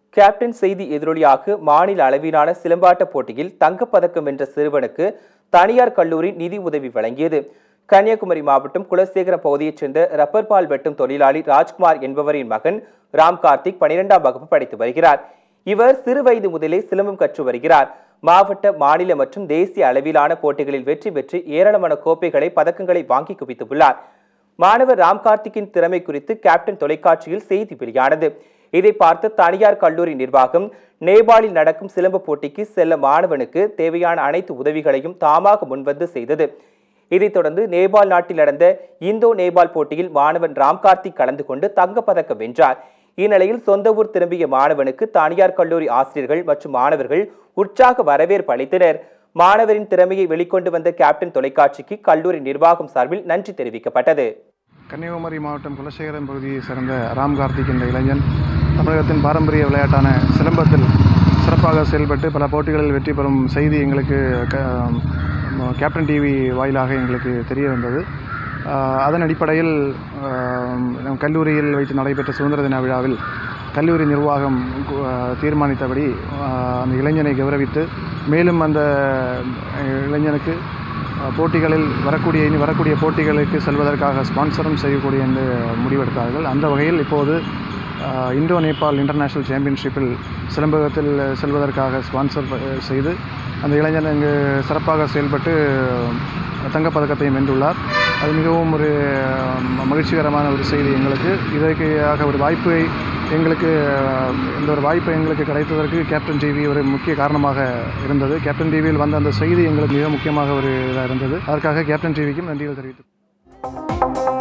captain செய்தி எதிரொலியாக மாநில அளவிலான சிலம்பாட்ட போட்டியில் தங்கப்பதக்கம் வென்ற சிறுவனுக்கு தனியார் கல்லூரி நிதி உதவி வழங்கியது கன்னியாகுமரி மாவட்டம் குலசேகரம் பகுதியைச் சேர்ந்த ரப்பர் பால் வெட்டும் தொழிலாளி ராஜ்குமார் என்பவரின் மகன் ராம் கார்த்திக் பனிரெண்டாம் வகுப்பு படித்து வருகிறார் இவர் சிறு வயது முதலே சிலம்பம் கற்று வருகிறார் மாவட்ட மாநில மற்றும் தேசிய அளவிலான போட்டிகளில் வெற்றி பெற்று ஏராளமான கோப்பைகளை பதக்கங்களை வாங்கி குவித்துள்ளார் மாணவர் ராம் கார்த்திக்கின் திறமை குறித்து கேப்டன் தொலைக்காட்சியில் செய்தி வெளியானது இதை பார்த்து தனியார் கல்லூரி நிர்வாகம் நேபாளில் நடக்கும் சிலம்ப போட்டிக்கு செல்ல மாணவனுக்கு தேவையான அனைத்து உதவிகளையும் தாமாக முன்வந்து செய்தது இதைத் தொடர்ந்து நேபாள் நாட்டில் நடந்த இந்தோ நேபாள் போட்டியில் மாணவன் ராம் கார்த்திக் கலந்து கொண்டு தங்கப்பதக்கம் வென்றார் இந்நிலையில் சொந்த ஊர் திரும்பிய மாணவனுக்கு தனியார் கல்லூரி ஆசிரியர்கள் மற்றும் மாணவர்கள் உற்சாக வரவேற்பு அளித்தனர் மாணவரின் திறமையை வெளிக்கொண்டு வந்த கேப்டன் தொலைக்காட்சிக்கு கல்லூரி நிர்வாகம் சார்பில் நன்றி தெரிவிக்கப்பட்டது கன்னியாகுமரி மாவட்டம் குலசேகரம் பகுதியை சேர்ந்த ராம் கார்த்திக் என்ற இளைஞன் தமிழகத்தின் பாரம்பரிய விளையாட்டான சிலம்பத்தில் சிறப்பாக செயல்பட்டு பல போட்டிகளில் வெற்றி பெறும் செய்தி எங்களுக்கு க- ம- கேப்டன் டிவி வாயிலாக எங்களுக்கு தெரிய வந்தது ஆஹ் அதன் அடிப்படையில் ஆஹ் நம் கல்லூரியில் வைத்து நடைபெற்ற சுதந்திர தின விழாவில் கல்லூரி நிர்வாகம் கு- ஆஹ் தீர்மானித்தபடி ஆஹ் அந்த இளைஞனை கௌரவித்து மேலும் அந்த அஹ், இளைஞனுக்கு அஹ், போட்டிகளில் வரக்கூடிய இனி வரக்கூடிய போட்டிகளுக்கு செல்வதற்காக ஸ்பான்சரும் செய்யக்கூடிய என்று முடிவெடுத்தார்கள் அந்த வகையில் இப்போது அஹ், இந்தோ நேபாள் இன்டர்நேஷ்னல் சாம்பியன்ஷிப்பில் சிலம்பகத்தில் செல்வதற்காக ஸ்பான்சர் ப- செய்து அந்த இளைஞன் அங்கு சிறப்பாக செயல்பட்டு அஹ், தங்கப்பதக்கத்தையும் வென்றுள்ளார் அது மிகவும் ஒரு அஹ், மகிழ்ச்சிகரமான ஒரு செய்தி எங்களுக்கு இதற்காக ஒரு வாய்ப்பை எங்களுக்கு அஹ், இந்த ஒரு வாய்ப்பு எங்களுக்கு கிடைத்ததற்கு கேப்டன் டிவி ஒரு முக்கிய காரணமாக இருந்தது கேப்டன் டிவியில் வந்த அந்த செய்தி எங்களுக்கு மிக முக்கியமாக ஒரு இதாக இருந்தது அதற்காக கேப்டன் டிவிக்கும் நன்றிகள் தெரிவித்துக்